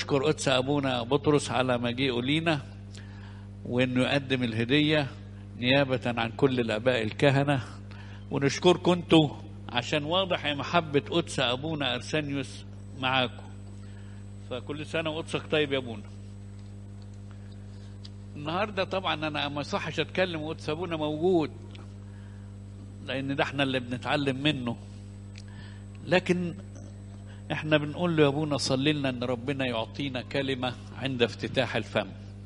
نشكر قدس أبونا بطرس على مجيئه لينا وإنه يقدم الهدية نيابة عن كل الآباء الكهنة ونشكركم انتوا عشان واضح يا محبة قدس أبونا أرسانيوس معاكم فكل سنة وقدسك طيب يا أبونا النهاردة طبعا أنا ما صحش أتكلم وقدس أبونا موجود لأن ده احنا اللي بنتعلم منه لكن احنا بنقول له يا ابونا صلي لنا ان ربنا يعطينا كلمه عند افتتاح الفم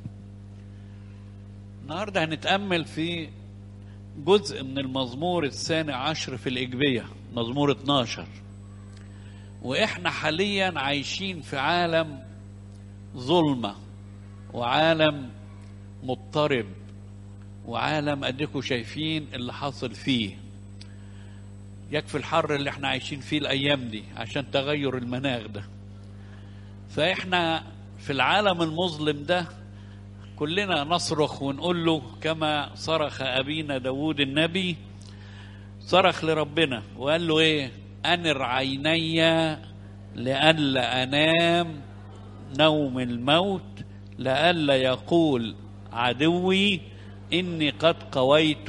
النهارده هنتامل في جزء من المزمور الثاني عشر في الاجبيه مزمور 12 واحنا حاليا عايشين في عالم ظلمه وعالم مضطرب وعالم اديكم شايفين اللي حاصل فيه يكفي الحر اللي احنا عايشين فيه الايام دي عشان تغير المناخ ده فاحنا في العالم المظلم ده كلنا نصرخ ونقول له كما صرخ ابينا داود النبي صرخ لربنا وقال له ايه انر عيني لئلا انام نوم الموت لئلا يقول عدوي اني قد قويت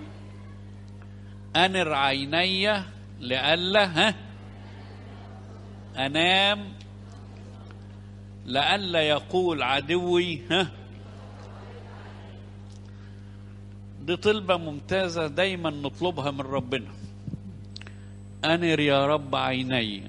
أنر عيني لئلا ها أنام لئلا يقول عدوي ها دي طلبة ممتازة دايما نطلبها من ربنا أنر يا رب عيني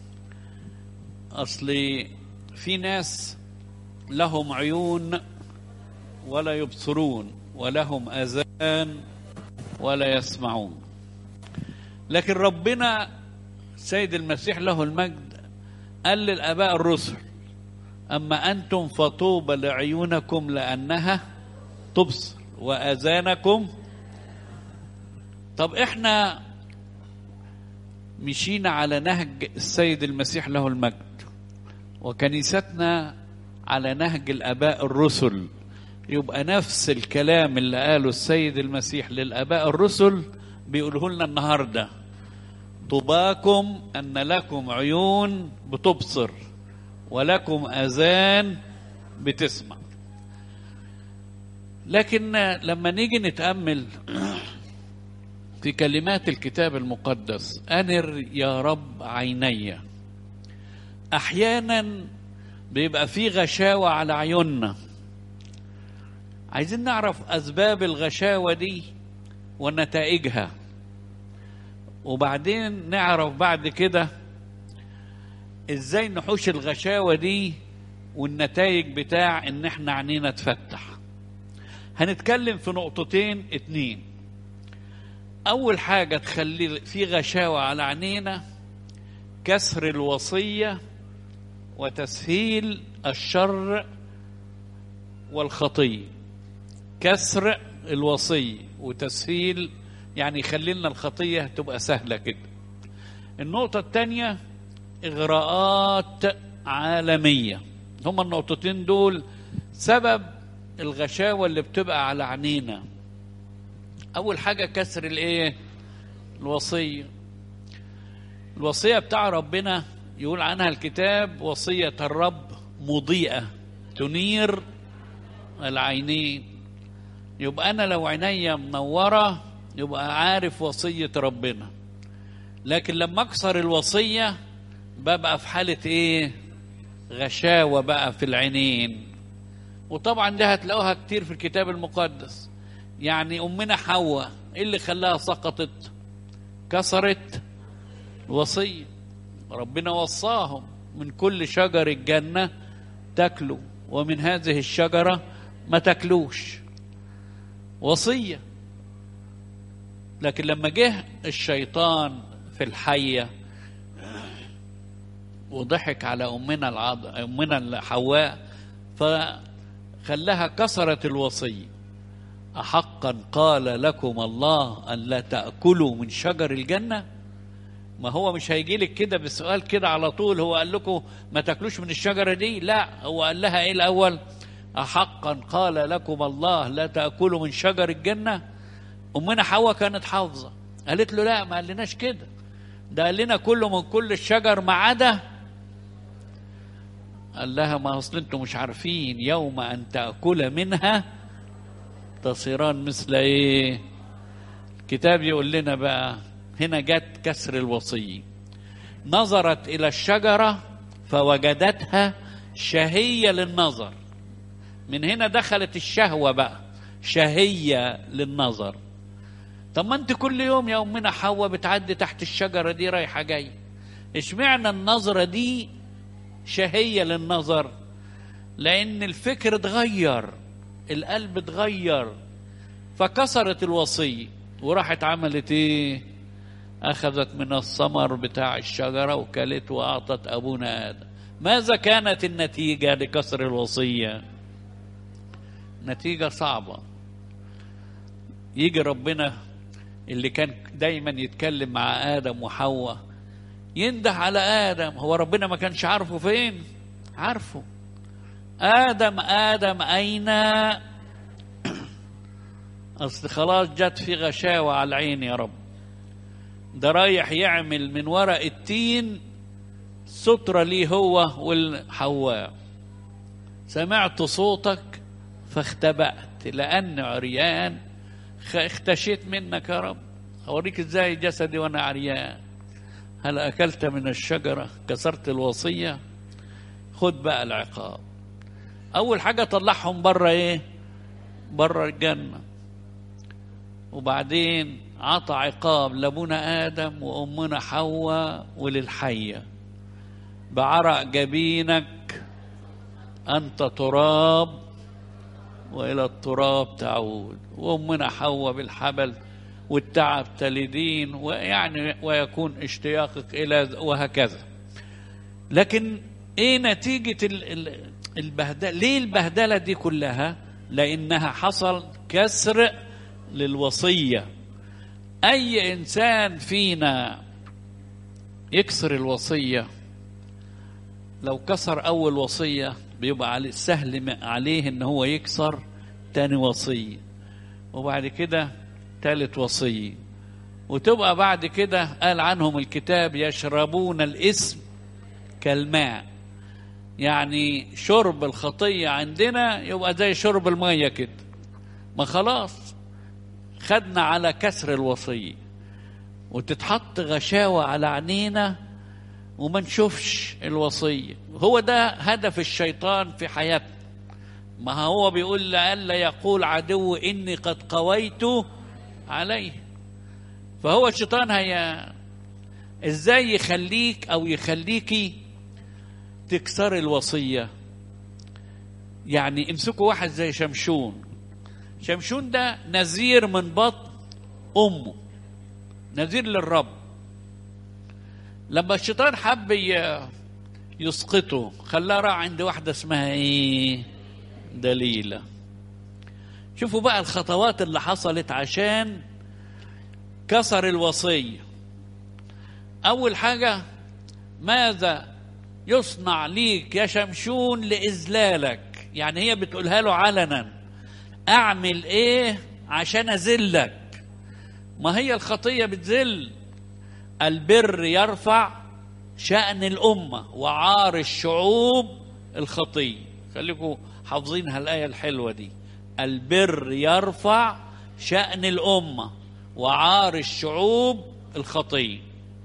أصل في ناس لهم عيون ولا يبصرون ولهم أذان ولا يسمعون لكن ربنا سيد المسيح له المجد قال للآباء الرسل أما أنتم فطوبى لعيونكم لأنها تبصر وأذانكم طب إحنا مشينا على نهج السيد المسيح له المجد وكنيستنا على نهج الآباء الرسل يبقى نفس الكلام اللي قاله السيد المسيح للآباء الرسل بيقوله لنا النهارده طباكم أن لكم عيون بتبصر ولكم أذان بتسمع لكن لما نيجي نتأمل في كلمات الكتاب المقدس أنر يا رب عيني أحيانا بيبقى في غشاوة على عيوننا عايزين نعرف أسباب الغشاوة دي ونتائجها وبعدين نعرف بعد كده ازاي نحوش الغشاوة دي والنتائج بتاع ان احنا عينينا تفتح هنتكلم في نقطتين اتنين اول حاجة تخلي في غشاوة على عينينا كسر الوصية وتسهيل الشر والخطية كسر الوصية وتسهيل يعني يخلي لنا الخطية تبقى سهلة كده النقطة الثانية إغراءات عالمية هما النقطتين دول سبب الغشاوة اللي بتبقى على عينينا أول حاجة كسر الإيه الوصية الوصية بتاع ربنا يقول عنها الكتاب وصية الرب مضيئة تنير العينين يبقى أنا لو عينيا منورة يبقى عارف وصية ربنا لكن لما أكسر الوصية ببقى في حالة إيه غشاوة بقى في العينين وطبعا ده هتلاقوها كتير في الكتاب المقدس يعني أمنا حواء إيه اللي خلاها سقطت كسرت الوصية ربنا وصاهم من كل شجر الجنة تاكلوا ومن هذه الشجرة ما تاكلوش وصية لكن لما جه الشيطان في الحية وضحك على أمنا العض... أمنا حواء فخلاها كسرت الوصية أحقا قال لكم الله أن لا تأكلوا من شجر الجنة ما هو مش هيجي لك كده بسؤال كده على طول هو قال لكم ما تاكلوش من الشجرة دي لا هو قال لها ايه الأول أحقا قال لكم الله لا تأكلوا من شجر الجنة أمنا حواء كانت حافظة قالت له لا ما قالناش كده ده قال لنا كله من كل الشجر ما عدا قال لها ما اصل انتم مش عارفين يوم ان تاكل منها تصيران مثل ايه الكتاب يقول لنا بقى هنا جت كسر الوصي نظرت الى الشجره فوجدتها شهيه للنظر من هنا دخلت الشهوه بقى شهيه للنظر طب ما انت كل يوم يا امنا حواء بتعدي تحت الشجره دي رايحه جاي اشمعنى النظره دي شهيه للنظر لان الفكر اتغير القلب اتغير فكسرت الوصيه وراحت عملت ايه اخذت من الثمر بتاع الشجره وكلت واعطت ابونا ادم ماذا كانت النتيجه لكسر الوصيه نتيجه صعبه يجي ربنا اللي كان دايما يتكلم مع ادم وحواء ينده على ادم هو ربنا ما كانش عارفه فين عارفه ادم ادم اين اصل خلاص جت في غشاوه على العين يا رب ده رايح يعمل من ورق التين سترة ليه هو والحواء سمعت صوتك فاختبأت لأن عريان اختشيت منك يا رب أوريك ازاي جسدي وأنا عريان هل أكلت من الشجرة كسرت الوصية خد بقى العقاب أول حاجة طلعهم بره إيه بره الجنة وبعدين عطى عقاب لابونا آدم وأمنا حواء وللحية بعرق جبينك أنت تراب وإلى التراب تعود وأمنا حواء بالحبل والتعب تلدين ويعني ويكون اشتياقك إلى وهكذا لكن إيه نتيجة البهدلة ليه البهدلة دي كلها لأنها حصل كسر للوصية أي إنسان فينا يكسر الوصية لو كسر أول وصية بيبقى عليه سهل عليه إن هو يكسر تاني وصية وبعد كده تالت وصية وتبقى بعد كده قال عنهم الكتاب يشربون الاسم كالماء يعني شرب الخطية عندنا يبقى زي شرب المية كده ما خلاص خدنا على كسر الوصية وتتحط غشاوة على عينينا وما نشوفش الوصية هو ده هدف الشيطان في حياتنا ما هو بيقول لألا يقول عدو إني قد قويت عليه فهو الشيطان هي ازاي يخليك او يخليكي تكسر الوصية يعني امسكوا واحد زي شمشون شمشون ده نذير من بطن امه نذير للرب لما الشيطان حب يسقطه خلاه راح عند واحدة اسمها ايه دليلة شوفوا بقى الخطوات اللي حصلت عشان كسر الوصية أول حاجة ماذا يصنع ليك يا شمشون لإذلالك يعني هي بتقولها له علنا أعمل إيه عشان أذلك ما هي الخطية بتذل البر يرفع شأن الأمة وعار الشعوب الخطية خليكم حافظين هالآية الحلوة دي البر يرفع شأن الأمة وعار الشعوب الخطية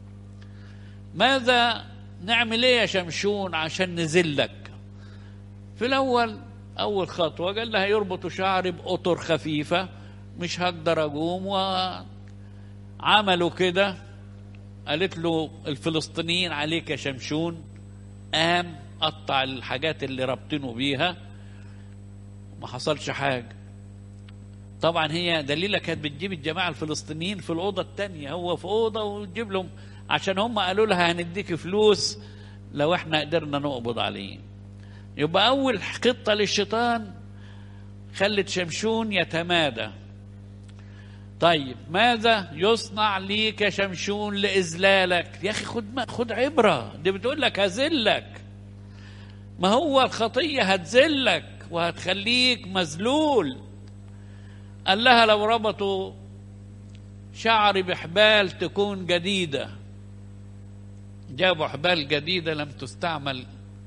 ماذا نعمل ايه يا شمشون عشان نذلك في الاول اول خطوه قال لها يربطوا شعري بقطر خفيفه مش هقدر اقوم وعملوا كده قالت له الفلسطينيين عليك يا شمشون قام قطع الحاجات اللي رابطينه بيها ما حصلش حاجه طبعا هي دليلة كانت بتجيب الجماعة الفلسطينيين في الأوضة التانية هو في أوضة وتجيب لهم عشان هم قالوا لها هنديك فلوس لو احنا قدرنا نقبض عليه يبقى أول خطة للشيطان خلت شمشون يتمادى طيب ماذا يصنع ليك يا شمشون لإذلالك يا أخي خد ما خد عبرة دي بتقول لك هذلك ما هو الخطية هتذلك وهتخليك مذلول قال لها لو ربطوا شعري بحبال تكون جديدة جابوا حبال جديدة لم تستعمل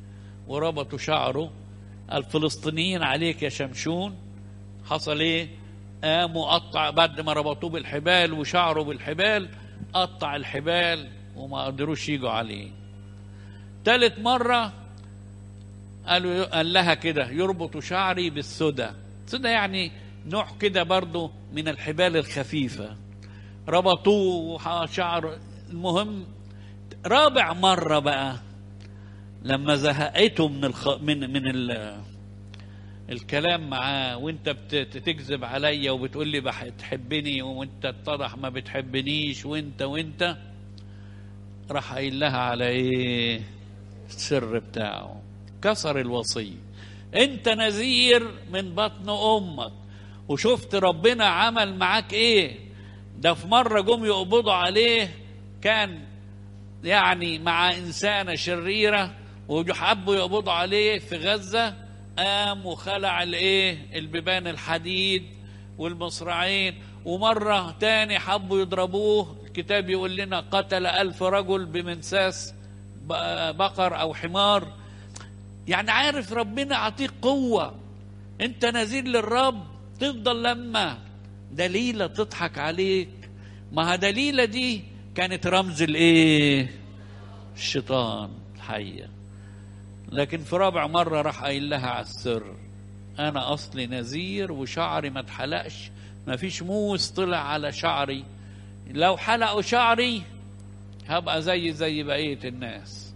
وربطوا شعره الفلسطينيين عليك يا شمشون حصل ايه قاموا قطع بعد ما ربطوه بالحبال وشعره بالحبال قطع الحبال وما قدروش يجوا عليه تالت مرة قالوا قال لها كده يربط شعري بالسدى السدى يعني نوع كده برضو من الحبال الخفيفة ربطوه شعر المهم رابع مرة بقى لما زهقته من الخ... من من ال... الكلام معاه وانت بتكذب عليا وبتقول لي بتحبني وانت اتضح ما بتحبنيش وانت وانت راح قايل لها على ايه السر بتاعه كسر الوصيه انت نذير من بطن امك وشفت ربنا عمل معاك ايه ده في مره جم يقبضوا عليه كان يعني مع انسانه شريره وحبوا يقبضوا عليه في غزه قام وخلع الايه البيبان الحديد والمصراعين ومرة تاني حبوا يضربوه الكتاب يقول لنا قتل ألف رجل بمنساس بقر أو حمار يعني عارف ربنا عطيك قوة انت نذير للرب تفضل لما دليلة تضحك عليك ما دليلة دي كانت رمز الايه الشيطان الحيه لكن في رابع مرة راح قايل لها على السر أنا أصلي نذير وشعري ما اتحلقش ما فيش موس طلع على شعري لو حلقوا شعري هبقى زي زي بقية الناس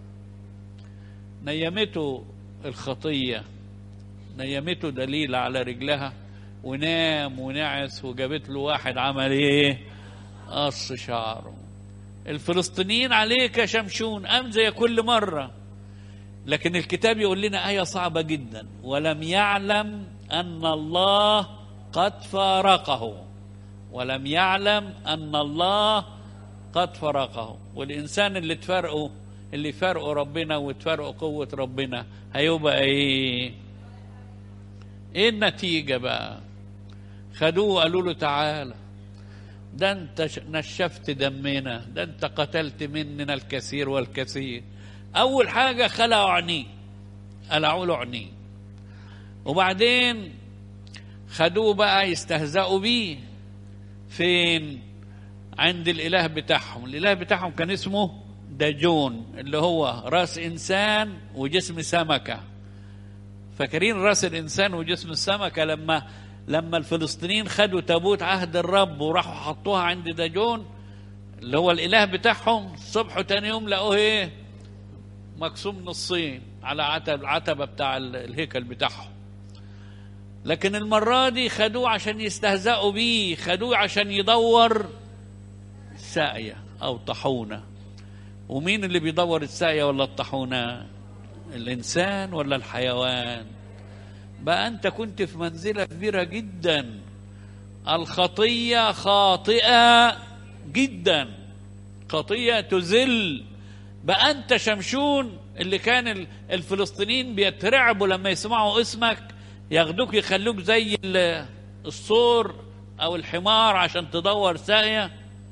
نيمته الخطية نيمته دليل على رجلها ونام ونعس وجابت له واحد عمل ايه قص شعره الفلسطينيين عليك يا شمشون قام زي كل مره لكن الكتاب يقول لنا آية صعبة جدا ولم يعلم أن الله قد فارقه ولم يعلم أن الله قد فرقه والإنسان اللي تفرقه اللي فرقه ربنا وتفرقه قوة ربنا هيبقى إيه؟ إيه النتيجة بقى؟ خدوه قالوا له تعالى ده أنت نشفت دمنا ده أنت قتلت مننا الكثير والكثير أول حاجة خلعوا عينيه قلعوا له عينيه وبعدين خدوه بقى يستهزئوا بيه فين؟ عند الإله بتاعهم الإله بتاعهم كان اسمه داجون اللي هو راس إنسان وجسم سمكة فاكرين راس الإنسان وجسم السمكة لما لما الفلسطينيين خدوا تابوت عهد الرب وراحوا حطوها عند داجون اللي هو الإله بتاعهم الصبح وتاني يوم لقوه إيه؟ مقسوم نصين على عتب العتبة بتاع الهيكل بتاعهم لكن المرة دي خدوه عشان يستهزئوا بيه خدوه عشان يدور ساقية أو طحونة ومين اللي بيدور الساقية ولا الطحونة الإنسان ولا الحيوان بقى أنت كنت في منزلة كبيرة جدا الخطية خاطئة جدا خطية تذل بقى انت شمشون اللي كان الفلسطينيين بيترعبوا لما يسمعوا اسمك ياخدوك يخلوك زي الصور او الحمار عشان تدور ساقية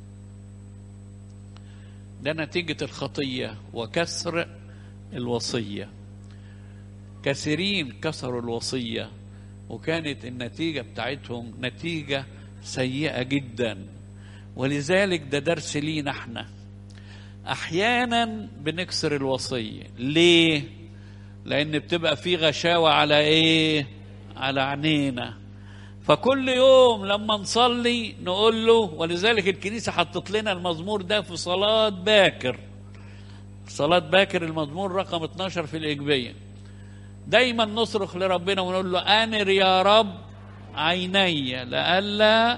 ده نتيجة الخطية وكسر الوصية كثيرين كسروا الوصية وكانت النتيجة بتاعتهم نتيجة سيئة جدا ولذلك ده درس لينا احنا احيانا بنكسر الوصيه ليه لان بتبقى في غشاوه على ايه على عينينا فكل يوم لما نصلي نقول له ولذلك الكنيسه حطت لنا المزمور ده في صلاه باكر صلاه باكر المزمور رقم 12 في الاجبيه دايما نصرخ لربنا ونقول له انر يا رب عيني لئلا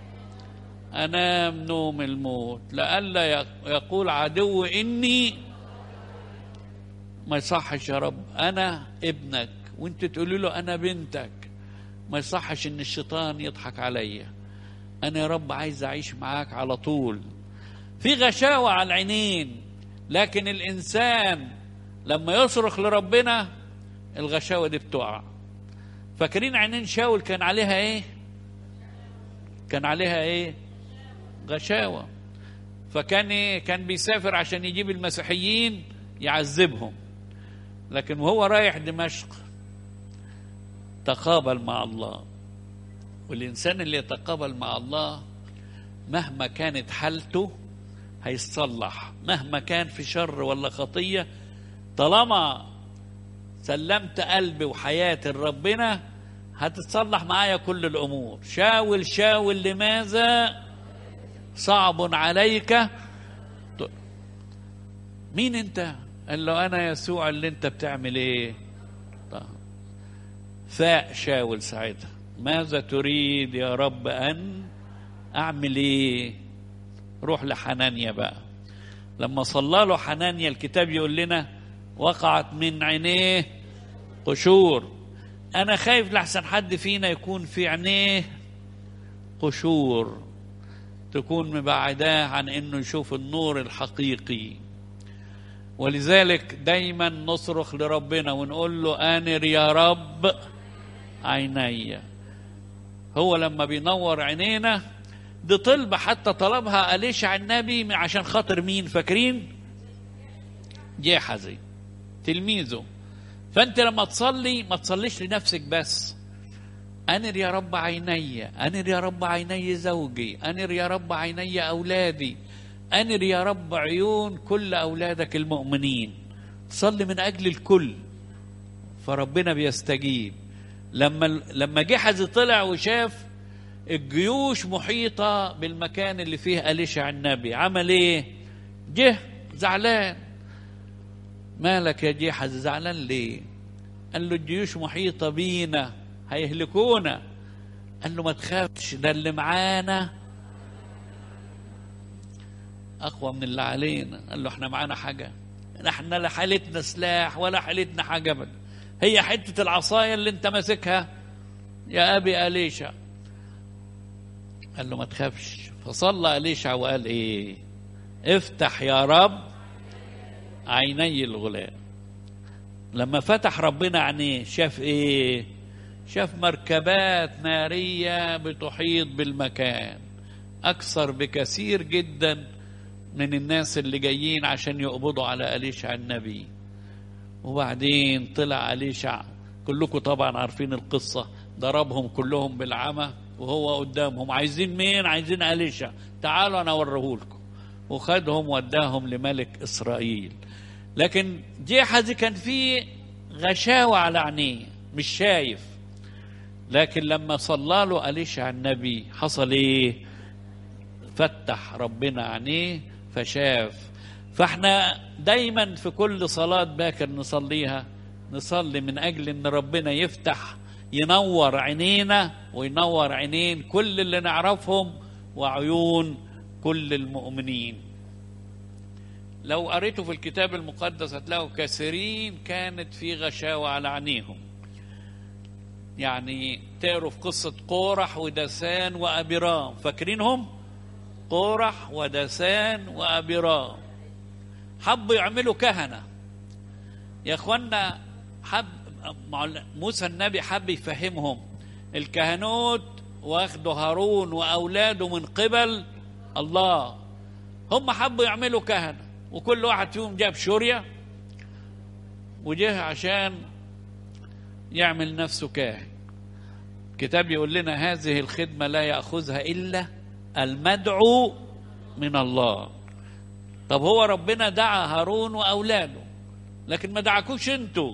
أنام نوم الموت لئلا يقول عدو إني ما يصحش يا رب أنا ابنك وأنت تقولي له أنا بنتك ما يصحش إن الشيطان يضحك عليا أنا يا رب عايز أعيش معاك على طول في غشاوة على العينين لكن الإنسان لما يصرخ لربنا الغشاوة دي بتقع فاكرين عينين شاول كان عليها ايه كان عليها ايه غشاوة فكان إيه؟ كان بيسافر عشان يجيب المسيحيين يعذبهم لكن وهو رايح دمشق تقابل مع الله والإنسان اللي يتقابل مع الله مهما كانت حالته هيتصلح مهما كان في شر ولا خطية طالما سلمت قلبي وحياتي لربنا هتتصلح معايا كل الأمور شاول شاول لماذا صعب عليك مين انت قال له انا يسوع اللي انت بتعمل ايه طيب. فاء شاول ساعتها ماذا تريد يا رب ان اعمل ايه روح لحنانيا بقى لما صلى له حنانيا الكتاب يقول لنا وقعت من عينيه قشور انا خايف لحسن حد فينا يكون في عينيه قشور تكون مبعداه عن انه يشوف النور الحقيقي ولذلك دايما نصرخ لربنا ونقول له انر يا رب عيني هو لما بينور عينينا دي طلبة حتى طلبها أليشع النبي عشان خاطر مين فاكرين جيحزي تلميذه فأنت لما تصلي ما تصليش لنفسك بس أنر يا رب عيني أنر يا رب عيني زوجي أنر يا رب عيني أولادي أنر يا رب عيون كل أولادك المؤمنين صلي من أجل الكل فربنا بيستجيب لما لما جحز طلع وشاف الجيوش محيطة بالمكان اللي فيه أليشع النبي عمل ايه جه زعلان مالك يا جيحز زعلان ليه قال له الجيوش محيطة بينا هيهلكونا قال له ما تخافش ده اللي معانا اقوى من اللي علينا قال له احنا معانا حاجه احنا لا حالتنا سلاح ولا حالتنا حاجه بل. هي حته العصايه اللي انت ماسكها يا ابي اليشع قال له ما تخافش فصلى اليشع وقال ايه افتح يا رب عيني الغلام لما فتح ربنا عينيه شاف ايه شاف مركبات ناريه بتحيط بالمكان اكثر بكثير جدا من الناس اللي جايين عشان يقبضوا على أليشع النبي وبعدين طلع أليشع كلكم طبعا عارفين القصة ضربهم كلهم بالعمى وهو قدامهم عايزين مين عايزين أليشع تعالوا أنا أوريهولكم وخدهم وداهم لملك إسرائيل لكن جيحزي كان فيه غشاوة على عينيه مش شايف لكن لما صلى له أليشع النبي حصل ايه فتح ربنا عينيه فشاف فاحنا دايما في كل صلاة باكر نصليها نصلي من أجل أن ربنا يفتح ينور عينينا وينور عينين كل اللي نعرفهم وعيون كل المؤمنين لو قريتوا في الكتاب المقدس هتلاقوا كثيرين كانت في غشاوة على عينيهم يعني تقروا في قصة قورح ودسان وأبيرام فاكرينهم؟ قورح ودسان وأبيرام حبوا يعملوا كهنة يا اخوانا حب موسى النبي حب يفهمهم الكهنوت واخدوا هارون واولاده من قبل الله هم حبوا يعملوا كهنه وكل واحد فيهم جاب شوريه وجه عشان يعمل نفسه كاهن الكتاب يقول لنا هذه الخدمه لا ياخذها الا المدعو من الله طب هو ربنا دعا هارون واولاده لكن ما دعاكوش انتوا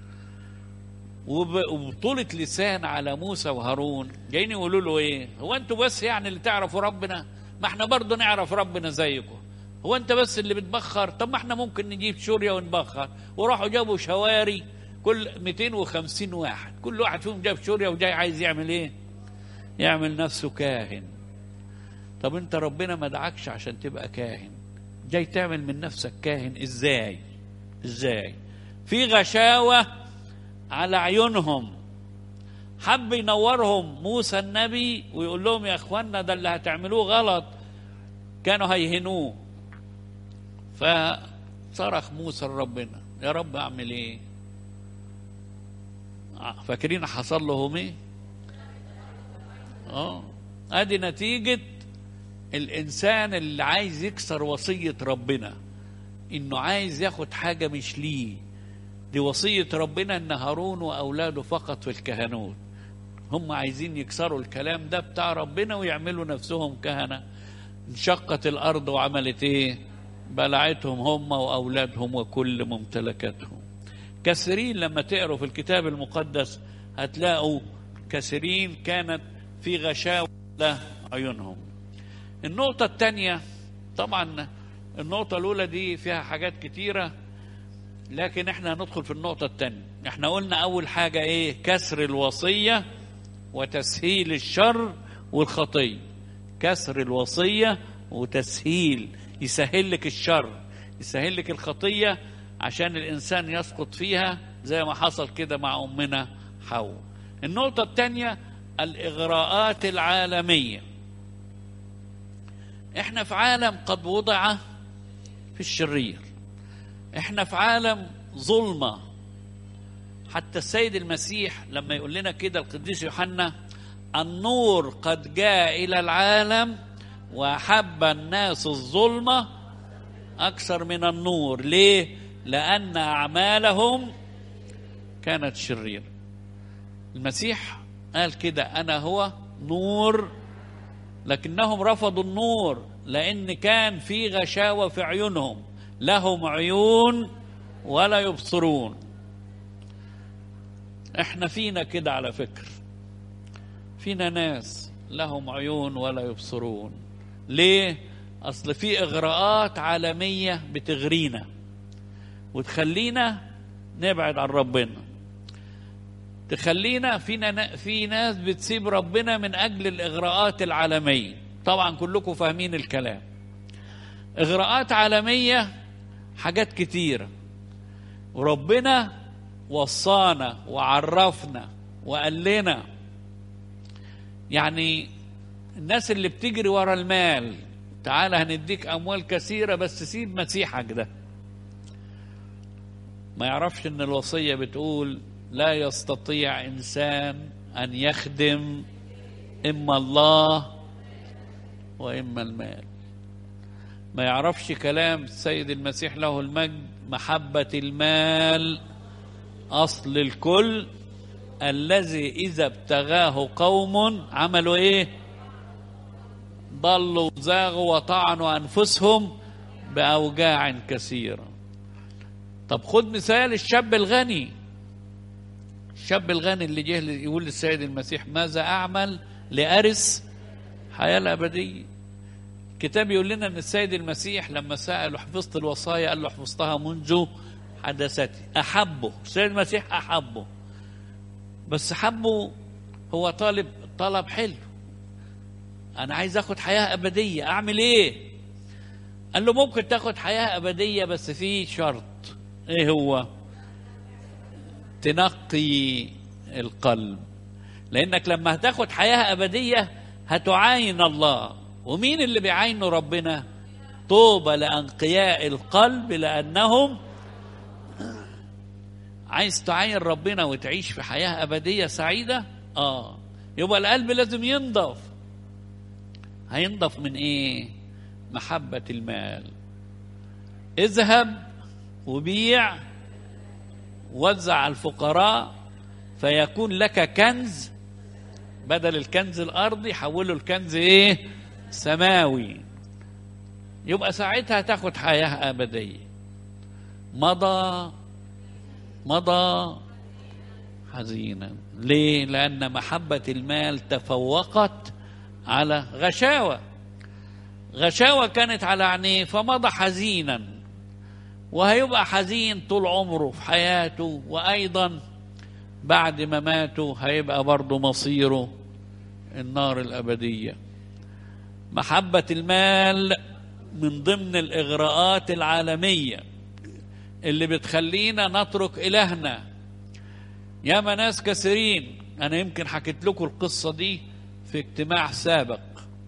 وبطولة لسان على موسى وهارون جايين يقولوا له ايه هو انتوا بس يعني اللي تعرفوا ربنا ما احنا برضه نعرف ربنا زيكم هو انت بس اللي بتبخر طب ما احنا ممكن نجيب سوريا ونبخر وراحوا جابوا شواري كل 250 واحد كل واحد فيهم جاب سوريا وجاي عايز يعمل ايه يعمل نفسه كاهن طب انت ربنا ما دعكش عشان تبقى كاهن جاي تعمل من نفسك كاهن ازاي ازاي في غشاوة على عيونهم حب ينورهم موسى النبي ويقول لهم يا اخوانا ده اللي هتعملوه غلط كانوا هيهنوه فصرخ موسى لربنا يا رب اعمل ايه فاكرين حصل لهم ايه اه ادي نتيجه الانسان اللي عايز يكسر وصيه ربنا انه عايز ياخد حاجه مش ليه دي وصية ربنا ان هارون واولاده فقط في الكهنوت هم عايزين يكسروا الكلام ده بتاع ربنا ويعملوا نفسهم كهنة انشقت الارض وعملت ايه بلعتهم هم واولادهم وكل ممتلكاتهم كثيرين لما تقروا في الكتاب المقدس هتلاقوا كثيرين كانت في غشاوة عيونهم النقطة الثانية طبعا النقطة الأولى دي فيها حاجات كتيرة لكن احنا هندخل في النقطة الثانية احنا قلنا أول حاجة ايه كسر الوصية وتسهيل الشر والخطية كسر الوصية وتسهيل يسهل لك الشر يسهل لك الخطية عشان الإنسان يسقط فيها زي ما حصل كده مع أمنا حواء النقطة الثانية الإغراءات العالمية احنا في عالم قد وضع في الشرير احنا في عالم ظلمة حتى السيد المسيح لما يقول لنا كده القديس يوحنا النور قد جاء إلى العالم وأحب الناس الظلمة أكثر من النور ليه؟ لأن أعمالهم كانت شريرة المسيح قال كده أنا هو نور لكنهم رفضوا النور لأن كان في غشاوة في عيونهم لهم عيون ولا يبصرون احنا فينا كده على فكر فينا ناس لهم عيون ولا يبصرون ليه اصل في اغراءات عالميه بتغرينا وتخلينا نبعد عن ربنا تخلينا فينا في ناس بتسيب ربنا من اجل الاغراءات العالميه طبعا كلكم فاهمين الكلام اغراءات عالميه حاجات كتيره وربنا وصانا وعرفنا وقال لنا يعني الناس اللي بتجري ورا المال تعالى هنديك اموال كثيره بس سيب مسيحك ده ما يعرفش ان الوصيه بتقول لا يستطيع انسان ان يخدم اما الله واما المال ما يعرفش كلام السيد المسيح له المجد محبه المال اصل الكل الذي اذا ابتغاه قوم عملوا ايه ضلوا وزاغوا وطعنوا انفسهم باوجاع كثيره طب خد مثال الشاب الغني الشاب الغني اللي جه يقول للسيد المسيح ماذا اعمل لارث حياه الابديه الكتاب يقول لنا ان السيد المسيح لما ساله حفظت الوصايا قال له حفظتها منذ حدثتي احبه السيد المسيح احبه بس حبه هو طالب طلب حلو انا عايز اخد حياه ابديه اعمل ايه قال له ممكن تاخد حياه ابديه بس في شرط ايه هو تنقي القلب لانك لما هتاخد حياه ابديه هتعاين الله ومين اللي بيعاينوا ربنا طوبى لانقياء القلب لانهم عايز تعاين ربنا وتعيش في حياه ابديه سعيده اه يبقى القلب لازم ينضف هينضف من ايه محبه المال اذهب وبيع وزع على الفقراء فيكون لك كنز بدل الكنز الارضي حوله الكنز ايه سماوي يبقى ساعتها تاخد حياه ابديه مضى مضى حزينا ليه لان محبه المال تفوقت على غشاوه غشاوه كانت على عينيه فمضى حزينا وهيبقى حزين طول عمره في حياته وايضا بعد ما ماتوا هيبقى برضه مصيره النار الابديه محبه المال من ضمن الاغراءات العالميه اللي بتخلينا نترك الهنا ياما ناس كثيرين انا يمكن حكيت لكم القصه دي في اجتماع سابق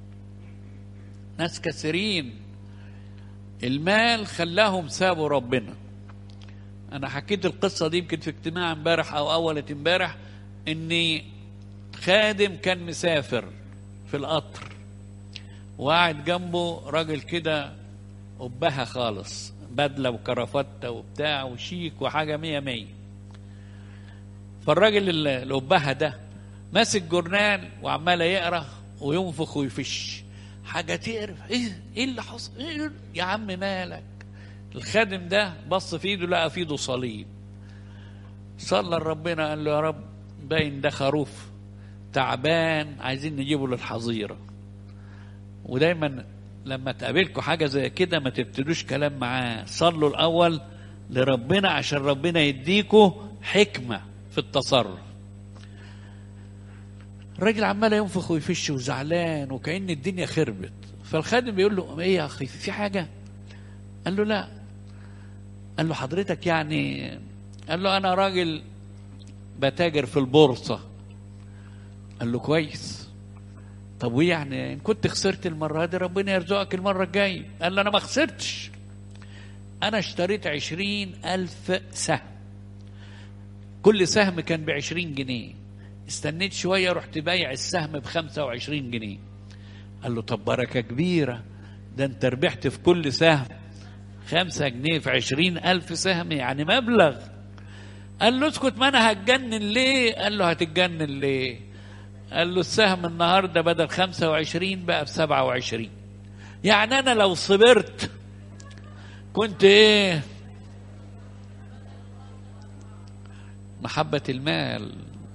ناس كثيرين المال خلاهم سابوا ربنا انا حكيت القصه دي يمكن في اجتماع امبارح او اول امبارح اني خادم كان مسافر في القطر وقاعد جنبه راجل كده أبهة خالص بدله وكرافتة وبتاع وشيك وحاجه مية مية فالراجل ال- الأبهة ده ماسك جورنال وعمال يقرا وينفخ ويفش حاجه تقرف ايه ايه اللي حصل إيه يا عم مالك الخادم ده بص في ايده لقى في ايده صليب صلى لربنا قال له يا رب باين ده خروف تعبان عايزين نجيبه للحظيره ودايما لما تقابلكوا حاجه زي كده ما تبتدوش كلام معاه صلوا الاول لربنا عشان ربنا يديكوا حكمه في التصرف الراجل عمال ينفخ ويفش وزعلان وكأن الدنيا خربت فالخادم بيقول له ايه يا اخي في حاجه قال له لا قال له حضرتك يعني قال له انا راجل بتاجر في البورصه قال له كويس طب وايه يعني ان كنت خسرت المره دي ربنا يرزقك المره الجايه قال له انا ما خسرتش انا اشتريت عشرين الف سهم كل سهم كان بعشرين جنيه استنيت شوية رحت بايع السهم بخمسة وعشرين جنيه قال له طب بركة كبيرة ده انت ربحت في كل سهم خمسة جنيه في عشرين ألف سهم يعني مبلغ قال له اسكت ما انا هتجنن ليه قال له هتتجنن ليه قال له السهم النهاردة بدل خمسة وعشرين بقى بسبعة وعشرين يعني أنا لو صبرت كنت إيه محبة المال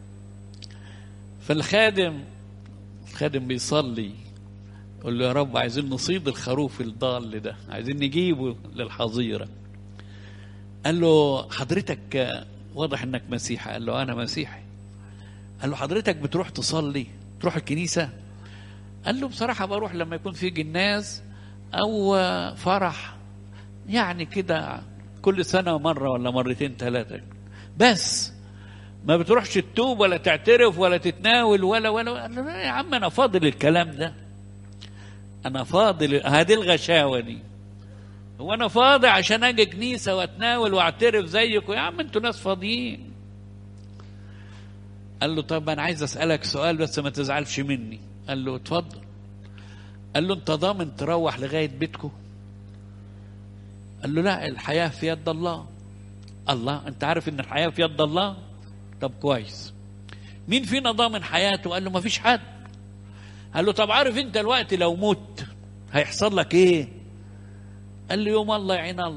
فالخادم الخادم بيصلي يقول له يا رب عايزين نصيد الخروف الضال ده عايزين نجيبه للحظيرة قال له حضرتك واضح انك مسيحي قال له انا مسيحي قال له حضرتك بتروح تصلي تروح الكنيسة قال له بصراحة بروح لما يكون في جناز أو فرح يعني كده كل سنة مرة ولا مرتين ثلاثة بس ما بتروحش تتوب ولا تعترف ولا تتناول ولا ولا قال له لا يا عم أنا فاضل الكلام ده أنا فاضل هذه الغشاوة دي هو أنا فاضي عشان أجي كنيسة وأتناول وأعترف زيكم يا عم أنتوا ناس فاضيين قال له طب انا عايز اسالك سؤال بس ما تزعلش مني قال له اتفضل قال له انت ضامن تروح لغايه بيتكم قال له لا الحياه في يد الله الله انت عارف ان الحياه في يد الله طب كويس مين فينا ضامن حياته قال له ما فيش حد قال له طب عارف انت الوقت لو مت هيحصل لك ايه قال له يوم الله يعين الله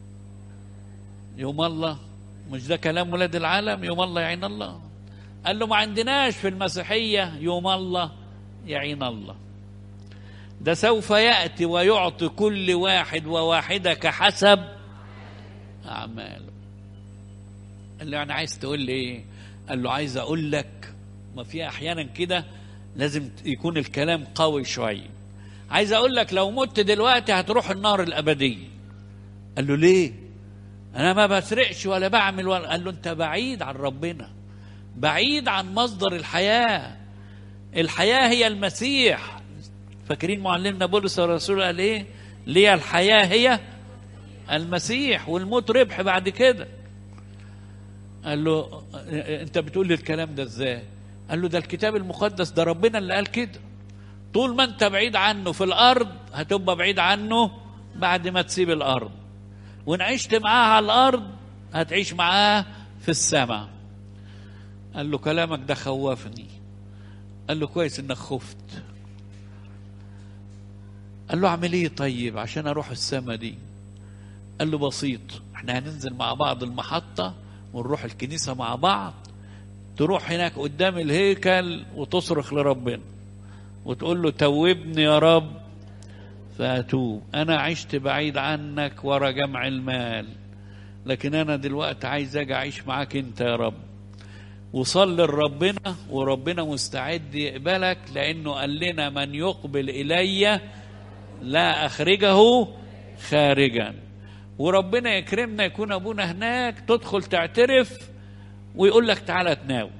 يوم الله مش ده كلام ولاد العالم يوم الله يعين الله قال له ما عندناش في المسيحية يوم الله يعين الله ده سوف يأتي ويعطي كل واحد وواحدة كحسب أعماله قال له يعني عايز تقول لي إيه قال له عايز أقول لك ما في أحيانا كده لازم يكون الكلام قوي شوية عايز أقول لك لو مت دلوقتي هتروح النار الأبدية قال له ليه أنا ما بسرقش ولا بعمل ولا قال له أنت بعيد عن ربنا بعيد عن مصدر الحياة الحياة هي المسيح فاكرين معلمنا بولس الرسول قال ايه ليه الحياة هي المسيح والموت ربح بعد كده قال له انت بتقول لي الكلام ده ازاي قال له ده الكتاب المقدس ده ربنا اللي قال كده طول ما انت بعيد عنه في الارض هتبقى بعيد عنه بعد ما تسيب الارض وان عشت معاه على الارض هتعيش معاه في السماء قال له كلامك ده خوفني قال له كويس انك خفت قال له اعمل ايه طيب عشان اروح السما دي قال له بسيط احنا هننزل مع بعض المحطة ونروح الكنيسة مع بعض تروح هناك قدام الهيكل وتصرخ لربنا وتقول له توبني يا رب فأتوب أنا عشت بعيد عنك ورا جمع المال لكن أنا دلوقتي عايز أجي أعيش معاك أنت يا رب وصل لربنا وربنا مستعد يقبلك لانه قال لنا من يقبل الي لا اخرجه خارجا وربنا يكرمنا يكون ابونا هناك تدخل تعترف ويقول لك تعالى تناول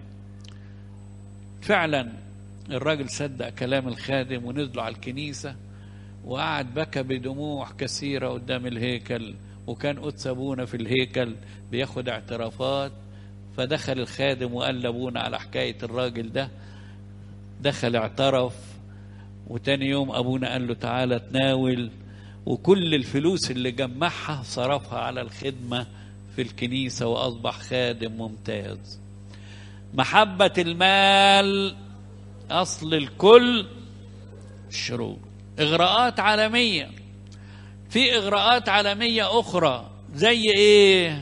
فعلا الراجل صدق كلام الخادم ونزلوا على الكنيسة وقعد بكى بدموع كثيرة قدام الهيكل وكان قدس أبونا في الهيكل بياخد اعترافات فدخل الخادم وقال لابونا على حكاية الراجل ده دخل اعترف وتاني يوم أبونا قال له تعالى تناول وكل الفلوس اللي جمعها صرفها على الخدمة في الكنيسة وأصبح خادم ممتاز محبة المال أصل الكل الشرور إغراءات عالمية في إغراءات عالمية أخرى زي إيه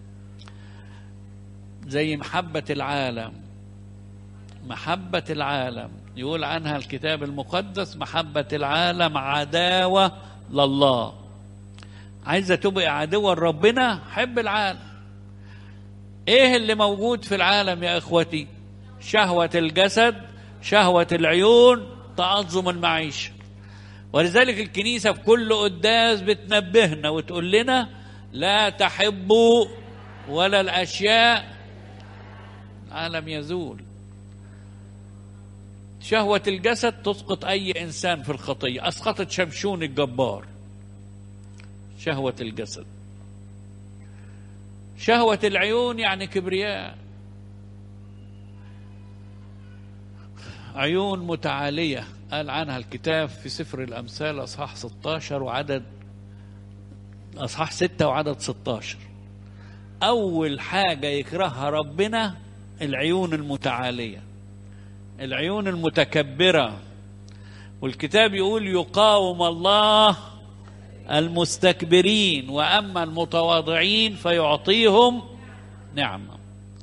زي محبة العالم محبة العالم يقول عنها الكتاب المقدس محبة العالم عداوة لله عايزة تبقى عدوة لربنا حب العالم ايه اللي موجود في العالم يا اخوتي شهوة الجسد شهوة العيون تعظم المعيشة ولذلك الكنيسة في كل قداس بتنبهنا وتقول لنا لا تحبوا ولا الأشياء العالم يزول شهوة الجسد تسقط أي إنسان في الخطية أسقطت شمشون الجبار شهوة الجسد شهوة العيون يعني كبرياء عيون متعالية قال عنها الكتاب في سفر الأمثال أصحاح 16 وعدد أصحاح 6 وعدد 16 أول حاجة يكرهها ربنا العيون المتعالية العيون المتكبرة والكتاب يقول يقاوم الله المستكبرين واما المتواضعين فيعطيهم نعمه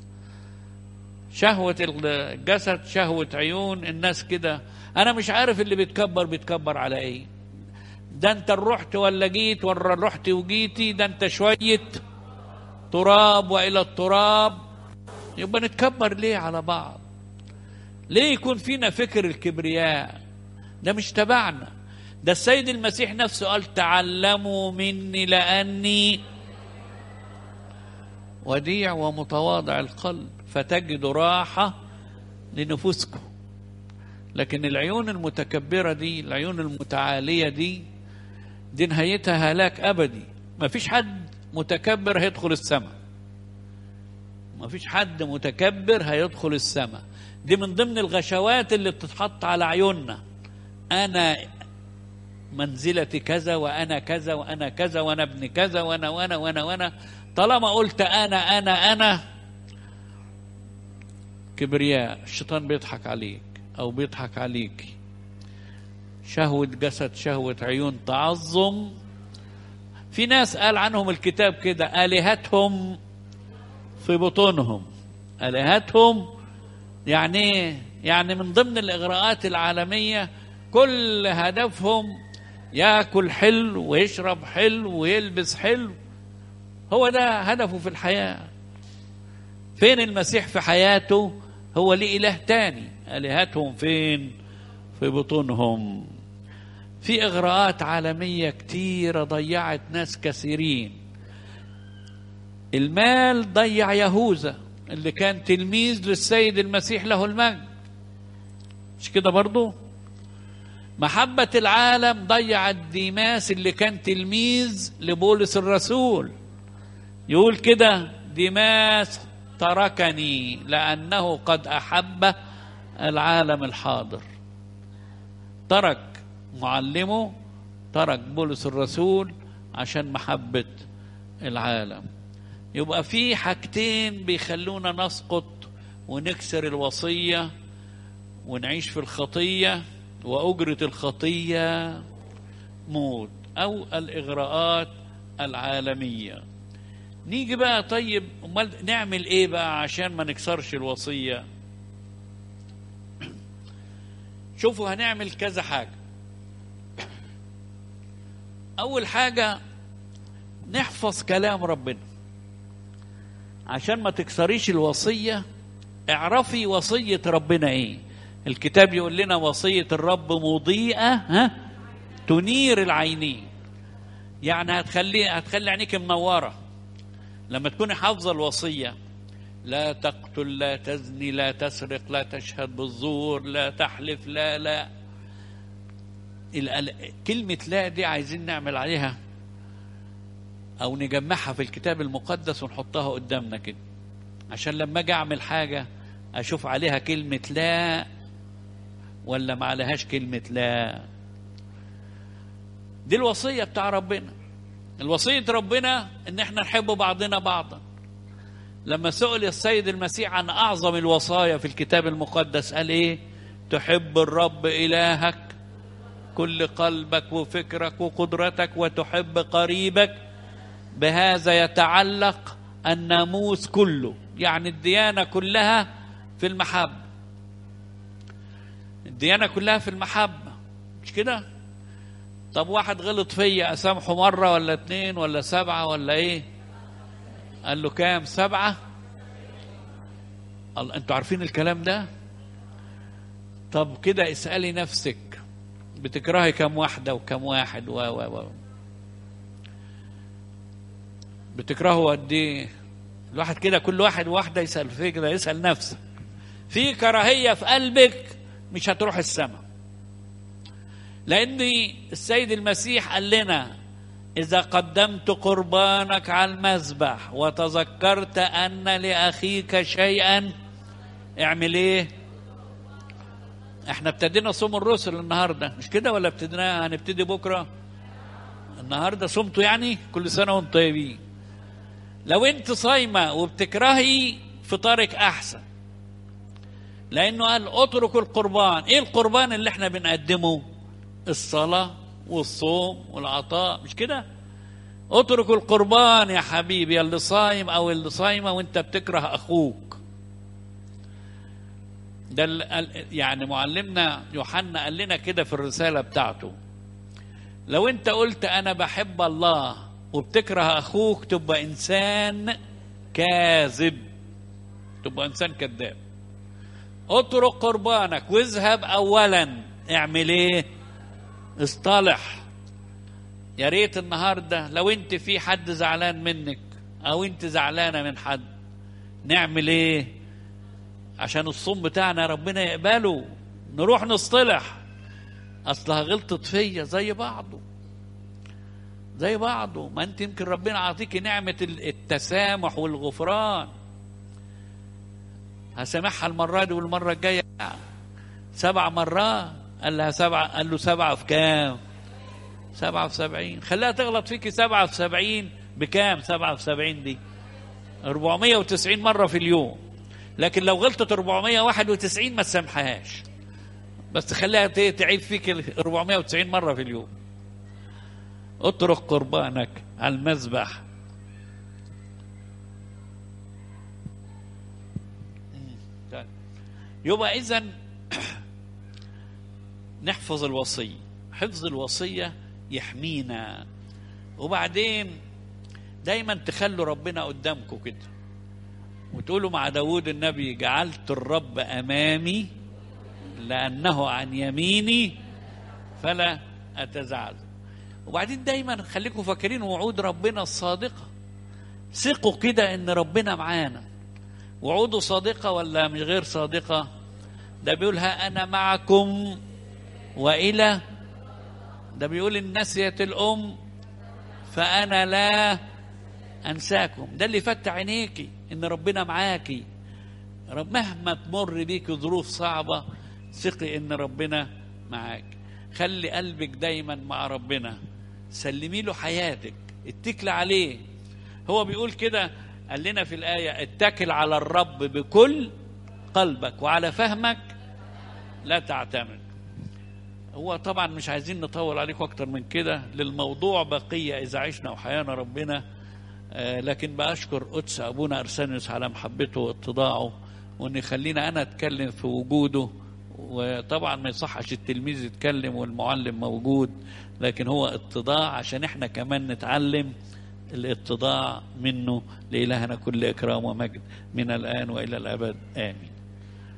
شهوه الجسد شهوه عيون الناس كده انا مش عارف اللي بيتكبر بيتكبر على ايه ده انت رحت ولا جيت ولا رحت وجيتي ده انت شويه تراب والى التراب يبقى نتكبر ليه على بعض ليه يكون فينا فكر الكبرياء ده مش تبعنا ده السيد المسيح نفسه قال تعلموا مني لاني وديع ومتواضع القلب فتجدوا راحه لنفوسكم لكن العيون المتكبره دي العيون المتعاليه دي دي نهايتها هلاك ابدي ما فيش حد متكبر هيدخل السماء ما فيش حد متكبر هيدخل السماء دي من ضمن الغشوات اللي بتتحط على عيوننا انا منزلتي كذا وانا كذا وانا كذا وانا ابن كذا وانا وانا وانا وانا طالما قلت انا انا انا كبرياء الشيطان بيضحك عليك او بيضحك عليك شهوة جسد شهوة عيون تعظم في ناس قال عنهم الكتاب كده آلهتهم في بطونهم آلهتهم يعني يعني من ضمن الإغراءات العالمية كل هدفهم ياكل حلو ويشرب حلو ويلبس حلو هو ده هدفه في الحياة فين المسيح في حياته هو ليه إله تاني آلهتهم فين في بطونهم في إغراءات عالمية كتيرة ضيعت ناس كثيرين المال ضيع يهوذا اللي كان تلميذ للسيد المسيح له المجد مش كده برضه محبة العالم ضيعت ديماس اللي كان تلميذ لبولس الرسول يقول كده ديماس تركني لأنه قد أحب العالم الحاضر ترك معلمه ترك بولس الرسول عشان محبة العالم يبقى في حاجتين بيخلونا نسقط ونكسر الوصية ونعيش في الخطيه وأجرة الخطية موت أو الإغراءات العالمية نيجي بقى طيب أمال نعمل إيه بقى عشان ما نكسرش الوصية شوفوا هنعمل كذا حاجة أول حاجة نحفظ كلام ربنا عشان ما تكسريش الوصية اعرفي وصية ربنا ايه الكتاب يقول لنا وصية الرب مضيئة ها تنير العينين يعني هتخلي هتخلي عينيك منورة لما تكوني حافظة الوصية لا تقتل لا تزني لا تسرق لا تشهد بالزور لا تحلف لا لا كلمة لا دي عايزين نعمل عليها أو نجمعها في الكتاب المقدس ونحطها قدامنا كده عشان لما أجي أعمل حاجة أشوف عليها كلمة لا ولا ما عليهاش كلمة لا دي الوصيه بتاع ربنا الوصيه ربنا ان احنا نحب بعضنا بعضا لما سئل السيد المسيح عن اعظم الوصايا في الكتاب المقدس قال ايه تحب الرب الهك كل قلبك وفكرك وقدرتك وتحب قريبك بهذا يتعلق الناموس كله يعني الديانه كلها في المحبه الديانه كلها في المحبه مش كده طب واحد غلط فيا اسامحه مره ولا اتنين ولا سبعه ولا ايه قال له كام سبعه الله انتوا عارفين الكلام ده طب كده اسالي نفسك بتكرهي كم واحده وكم واحد و و و بتكرهوا قد ايه الواحد كده كل واحد واحده يسال فيه كده يسال نفسك في كراهيه في قلبك مش هتروح السماء لان السيد المسيح قال لنا اذا قدمت قربانك على المذبح وتذكرت ان لاخيك شيئا اعمل ايه احنا ابتدينا صوم الرسل النهارده مش كده ولا ابتدينا هنبتدي بكره النهارده صمتوا يعني كل سنه وانتم طيبين لو انت صايمه وبتكرهي فطارك احسن لانه قال اتركوا القربان ايه القربان اللي احنا بنقدمه الصلاه والصوم والعطاء مش كده اتركوا القربان يا حبيبي يا اللي صايم او اللي صايمه وانت بتكره اخوك ده يعني معلمنا يوحنا قال لنا كده في الرساله بتاعته لو انت قلت انا بحب الله وبتكره اخوك تبقى انسان كاذب تبقى انسان كذاب اترك قربانك واذهب اولا اعمل ايه اصطلح يا ريت النهارده لو انت في حد زعلان منك او انت زعلانه من حد نعمل ايه عشان الصوم بتاعنا ربنا يقبله نروح نصطلح اصلها غلطت فيا زي بعضه زي بعضه ما انت يمكن ربنا عاطيك نعمه التسامح والغفران هسامحها المره دي والمره الجايه سبع مرات قال لها سبعة قال له سبعة في كام سبعة في سبعين خليها تغلط فيكي سبعة في سبعين بكام سبعة في سبعين دي 490 مرة في اليوم لكن لو غلطت 491 ما تسامحهاش بس خليها تعيب فيك 490 مرة في اليوم اترك قربانك على المذبح يبقى اذا نحفظ الوصية حفظ الوصية يحمينا وبعدين دايما تخلوا ربنا قدامكم كده وتقولوا مع داود النبي جعلت الرب أمامي لأنه عن يميني فلا أتزعل وبعدين دايما خليكم فاكرين وعود ربنا الصادقة ثقوا كده ان ربنا معانا وعوده صادقة ولا مش غير صادقة ده بيقول ها أنا معكم وإلى ده بيقول إن نسيت الأم فأنا لا أنساكم ده اللي فتح عينيكي إن ربنا معاكي رب مهما تمر بيك ظروف صعبة ثقي إن ربنا معاك خلي قلبك دايما مع ربنا سلمي له حياتك اتكل عليه هو بيقول كده قال لنا في الآية اتكل على الرب بكل قلبك وعلى فهمك لا تعتمد هو طبعا مش عايزين نطول عليكم اكتر من كده للموضوع بقيه اذا عشنا وحيانا ربنا آه لكن باشكر قدس ابونا ارسانيوس على محبته واتضاعه وان يخلينا انا اتكلم في وجوده وطبعا ما يصحش التلميذ يتكلم والمعلم موجود لكن هو اتضاع عشان احنا كمان نتعلم الاتضاع منه لإلهنا كل إكرام ومجد من الآن وإلى الأبد آمين